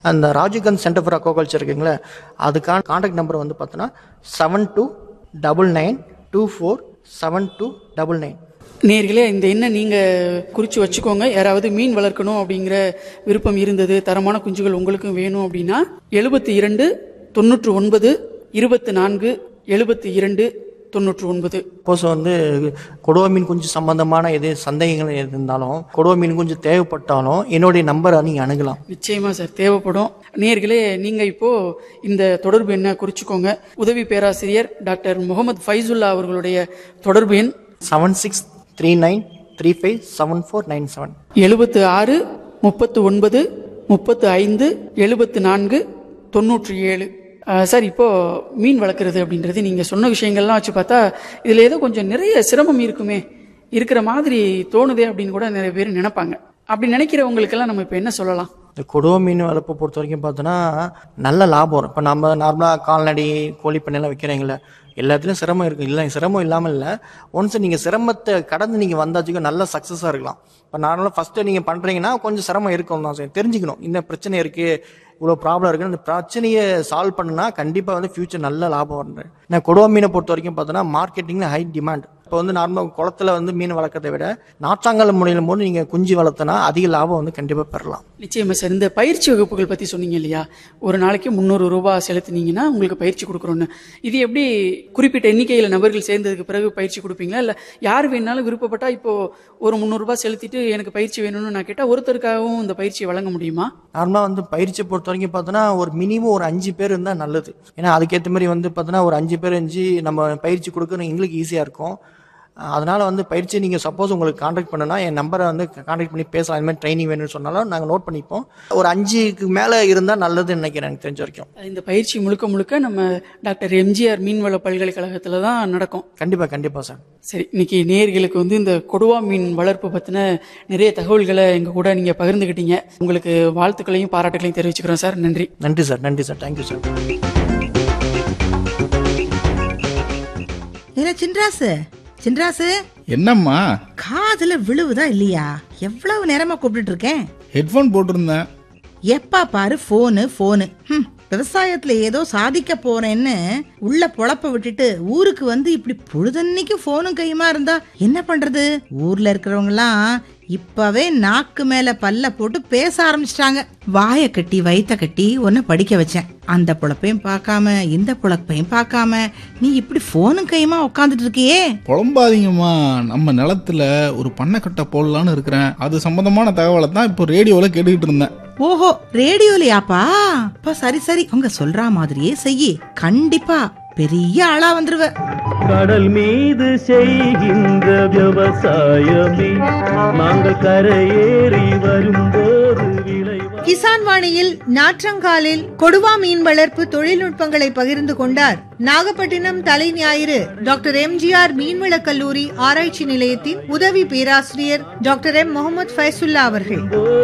அந்த ராஜீவ்காந்த் centre for aquaculture இருக்குங்களே அதுக்கான காண்டாக்ட் நம்பர் வந்து பார்த்தோன்னா seven two double nine two four seven two double nine நேர்களே இந்த எண்ணை நீங்கள் குறித்து வச்சுக்கோங்க யாராவது மீன் வளர்க்கணும் அப்படிங்கிற விருப்பம் இருந்தது தரமான குஞ்சுகள் உங்களுக்கும் வேணும் அப்படின்னா எழுபத்தி இரண்டு தொண்ணூற்று ஒன்பது இருபத்தி நான்கு எழுபத்தி இரண்டு தொண்ணூற்று ஒன்பது சப்போஸ் வந்து கொடுவா மீன் குஞ்சு சம்பந்தமான எது சந்தேகங்கள் எது இருந்தாலும் கொடுவா மீன் குஞ்சு தேவைப்பட்டாலும் என்னுடைய நம்பரை நீங்கள் அணுகலாம் நிச்சயமா சார் தேவைப்படும் நேர்களே நீங்க இப்போ இந்த தொடர்பு என்ன குறிச்சுக்கோங்க உதவி பேராசிரியர் டாக்டர் முகமது ஃபைசுல்லா அவர்களுடைய தொடர்பு எண் seven six three nine three five seven four nine seven எழுபத்து ஆறு முப்பத்து ஒன்பது முப்பத்து ஐந்து எழுபத்து நான்கு தொண்ணூற்றி ஏழு அஹ், சார் இப்போ மீன் வளர்க்குறது அப்படின்றது நீங்கள் சொன்ன விஷயங்கள்லாம் வச்சு பார்த்தா இதில் ஏதோ கொஞ்சம் நிறைய சிரமம் இருக்குமே இருக்கிற மாதிரி தோணுதே அப்படின்னு கூட நிறைய பேர் நினைப்பாங்க அப்படி நினைக்கிறவங்களுக்கெல்லாம் நம்ம இப்போ என்ன சொல்லலாம் இந்த கொடுவா மீன் வளர்ப்பை பொறுத்த வரைக்கும் பார்த்தோன்னா நல்ல லாபம் வரும் இப்போ நம்ம நார்மலாக கால்நடை கோழி பண்ணையெல்லாம் வைக்கிறீங்களே எல்லாத்துலேயும் சிரமம் இருக்குது இல்லை சிரமம் இல்லாமல் இல்லை ஒன்ஸ் நீங்கள் சிரமத்தை கடந்து நீங்கள் வந்தாச்சுக்க நல்ல சக்ஸஸாக இருக்கலாம் இப்போ நார்மலாக ஃபஸ்ட்டு நீங்கள் பண்ணுறீங்கன்னா கொஞ்சம் சிரமம் இருக்கும் தான் சார் தெரிஞ்சுக்கணும் இந்த பிரச்சனை இருக்குது இவ்வளோ ப்ராப்ளம் இருக்குது அந்த பிரச்சனையை சால்வ் பண்ணுனா கண்டிப்பாக வந்து ஃபியூச்சர் நல்ல லாபம் வருது நான் கொடுவா மீனை பொறுத்த வரைக்கும் பார்த்தோன்னா மார்க்கெட்டிங்கில் ஹை டிமாண்ட் இப்போ வந்து நார்மல் குளத்துல வந்து மீன் வளர்க்கறதை விட நாற்றாங்கல் முறையில் போது நீங்கள் குஞ்சு வளர்த்தனா அதிக லாபம் வந்து கண்டிப்பாக பெறலாம் நிச்சயமா சார் இந்த பயிற்சி வகுப்புகள் பற்றி சொன்னீங்க இல்லையா ஒரு நாளைக்கு முந்நூறு ரூபாய் செலுத்தினீங்கன்னா உங்களுக்கு பயிற்சி கொடுக்குறோன்னு இது எப்படி குறிப்பிட்ட எண்ணிக்கையில் நபர்கள் சேர்ந்ததுக்கு பிறகு பயிற்சி கொடுப்பீங்களா இல்லை யார் வேணாலும் விருப்பப்பட்டா இப்போ ஒரு முந்நூறுரூபா செலுத்திட்டு எனக்கு பயிற்சி வேணும்னு நான் கேட்டால் ஒருத்தருக்காகவும் இந்த பயிற்சியை வழங்க முடியுமா நார்மலாக வந்து பயிற்சியை பொறுத்த வரைக்கும் பார்த்தோன்னா ஒரு மினிமம் ஒரு அஞ்சு பேர் இருந்தால் நல்லது ஏன்னா அதுக்கேற்ற மாதிரி வந்து பார்த்தோன்னா ஒரு அஞ்சு பேர் இருந்துச்சு நம்ம பயிற்சி கொடுக்கணும் எங்களுக்கு ஈஸியாக இருக்கும் அஹ் அதனால வந்து பயிற்சி நீங்கள் சப்போஸ் உங்களுக்கு காண்டாக்ட் பண்ணுனா என் நம்பரை வந்து காண்டாக்ட் பண்ணி பேசலாம் இந்த மாதிரி ட்ரைனிங் வேணும்னு சொன்னாலும் நாங்கள் நோட் பண்ணிப்போம் ஒரு அஞ்சுக்கு மேலே இருந்தால் நல்லதுன்னு நினைக்கிறேன் எனக்கு தெரிஞ்ச வரைக்கும் இந்த பயிற்சி முழுக்க முழுக்க நம்ம டாக்டர் எம்ஜிஆர் மீன்வள பல்கலைக்கழகத்தில் தான் நடக்கும் கண்டிப்பாக கண்டிப்பாக சார் சரி இன்னைக்கு நேயர்களுக்கு வந்து இந்த கொடுவா மீன் வளர்ப்பு பற்றின நிறைய தகவல்களை எங்கள் கூட நீங்கள் பகிர்ந்துக்கிட்டீங்க உங்களுக்கு வாழ்த்துக்களையும் பாராட்டுகளையும் தெரிவிச்சுக்கிறோம் சார் நன்றி நன்றி சார் நன்றி சார் தேங்க்யூ சார் ஏன்னா சின்ராசு சின்ராசு என்னம்மா காதுல விழுவுதா இல்லையா எவ்வளவு நேரமா கூப்பிட்டுட்டு இருக்கேன் ஹெட்ஃபோன் போட்டிருந்தேன் எப்ப பாரு போனு போனு ஹம், விவசாயத்துல ஏதோ சாதிக்க போறேன்னு உள்ள பொழப்ப விட்டுட்டு ஊருக்கு வந்து இப்படி பொழுதன்னைக்கு போனும் கையுமா இருந்தா என்ன பண்றது ஊர்ல இருக்கிறவங்க எல்லாம் இப்பவே நாக்கு மேல பல்ல போட்டு பேச ஆரம்பிச்சிட்டாங்க வாய கட்டி வயித்த கட்டி உன்னை படிக்க வச்சேன் அந்த பொழப்பையும் பார்க்காம இந்த பொழப்பையும் பார்க்காம நீ இப்படி போனும் கையுமா உட்காந்துட்டு இருக்கியே புலம்பாதீங்கம்மா நம்ம நிலத்துல ஒரு பண்ணைக்கட்டை போடலான்னு இருக்கிறேன் அது சம்பந்தமான தகவலை தான் இப்போ ரேடியோவில் கேட்டுக்கிட்டு இருந்தேன் ஓஹோ ரேடியோலயாப்பா அப்ப சரி சரி உங்க சொல்ற மாதிரியே செய்யி கண்டிப்பா பெரிய ஆளா வந்துருவ கடல் மீது செய்கின்ற விவசாயமே நாங்கள் கரையேறி வரும்போது விளைவா கிசான் வாணியில் நாற்றங்காலில் கொடுவா மீன் வளர்ப்பு தொழில்நுட்பங்களை பகிர்ந்து கொண்டார் நாகப்பட்டினம் தலை ஞாயிறு டாக்டர் எம்ஜிஆர் மீன்வளக் கல்லூரி ஆராய்ச்சி நிலையத்தின் உதவி பேராசிரியர் டாக்டர் எம் முகமது ஃபைசுல்லா அவர்கள்